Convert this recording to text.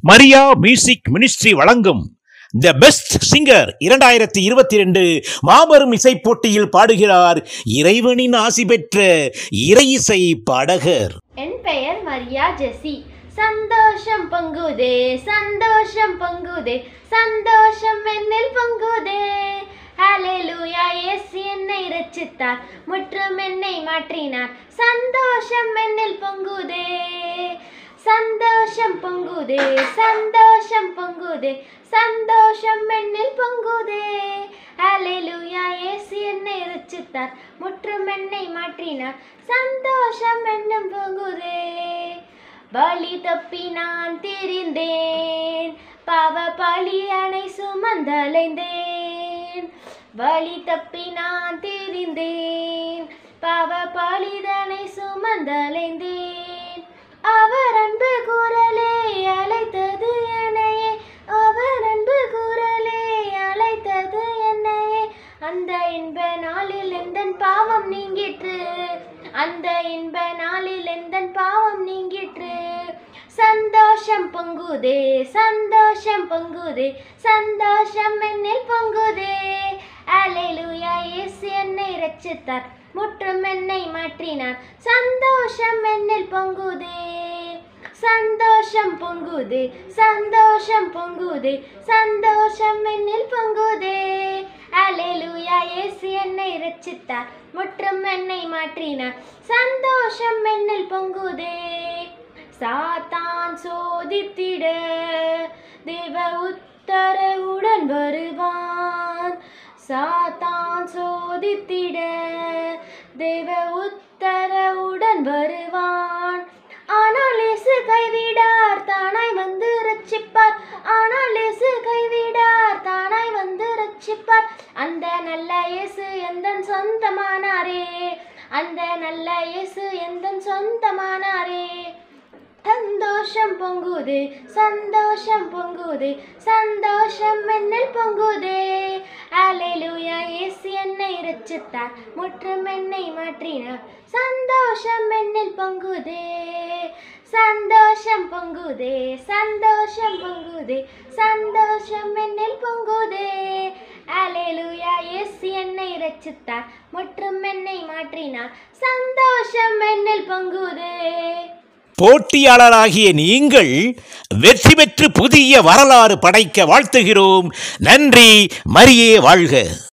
Maria music ministry வழங்கும் the best singer இரண்டாயிரத்தி இருபத்தி ரெண்டு மாபெரும் இசை போட்டியில் பாடுகிறார் இறைவனின் ஆசி பெற்ற இறை இசை பாடகர் என் பெயர் மரியா ஜெசி சந்தோஷம் பொங்குதே சந்தோஷம் பொங்குதே சந்தோஷம் என்னில் பொங்குதே ஹalleluya இயேசு என்னை ரட்சித்தார் முற்றும் என்னை மாற்றினார் சந்தோஷம் என்னில் பொங்குதே சந்தோஷம் பொங்குதே சந்தோஷம் பொங்குதே சந்தோஷம் என்னில் பொங்குதே ஹalleluya இயேசு என்னை ரட்சித்தார் முற்றும் என்னை மாற்றினார் சந்தோஷம் என்னும் பொங்குதே பலி தப்பி நான் திரிந்தேன் பாவ பலியனை சுமந்தலைந்தேன் வழி தப்பி நான் திரிந்தேன் பாவ பலிதனை சுமந்தலைந்தேன் அவர் அன்பு குரலே அழைத்தது என்னையே அவர் அன்பு குரலே அழைத்தது என்னையே அந்த இன்ப நாளில் எந்தன் பாவம் நீங்கிற்று அந்த இன்ப நாளில் எந்தன் பாவம் நீங்கிற்று சந்தோஷம் பொங்குதே சந்தோஷம் பொங்குதே சந்தோஷம் என்னில் பொங்குதே அலைலுயா இயேசு என்னை ரட்சித்தார் முற்றும் என்னை மாற்றினார் சந்தோஷம் என்னில் பொங்குதே சந்தோஷம் பொங்குதே சந்தோஷம் பொங்குதே சந்தோஷம் என்னில் பொங்குதே அலைலுயா இயேசு என்னை ரட்சித்தார் முற்றும் என்னை மாற்றினார் சந்தோஷம் என்னில் பொங்குதே சாத்தான் சோதித்திட தேவ உத்தரவுடன் வருவான் சாத்தான் சோதித்திட தேவ உத்தரவுடன் வருவான் ஆனால் இயேசு கைவிடார் தானாய் வந்து ரட்சிப்பார் ஆனால் இயேசு கைவிடார் தானாய் வந்து ரட்சிப்பார் அந்த நல்ல இயேசு எந்தன் சொந்தமானாரே அந்த நல்ல இயேசு எந்தன் சொந்தமானாரே சந்தோஷம் பொங்குதே சந்தோஷம் பொங்குதே சந்தோஷம் என்னில் பொங்குதே அலைலுயா இயேசு என்னை ரட்சித்தார் முற்றும் என்னை மாற்றினார் சந்தோஷம் என்னில் பொங்குதே சந்தோஷம் பொங்குதே சந்தோஷம் பொங்குதே சந்தோஷம் என்னில் பொங்குதே அலைலுயா இயேசு என்னை ரட்சித்தார் முற்றும் என்னை மாற்றினார் சந்தோஷம் என்னில் பொங்குதே போட்டியாளராகிய நீங்கள் வெற்றி பெற்று புதிய வரலாறு படைக்க வாழ்த்துகிறோம் நன்றி மரியே வாழ்க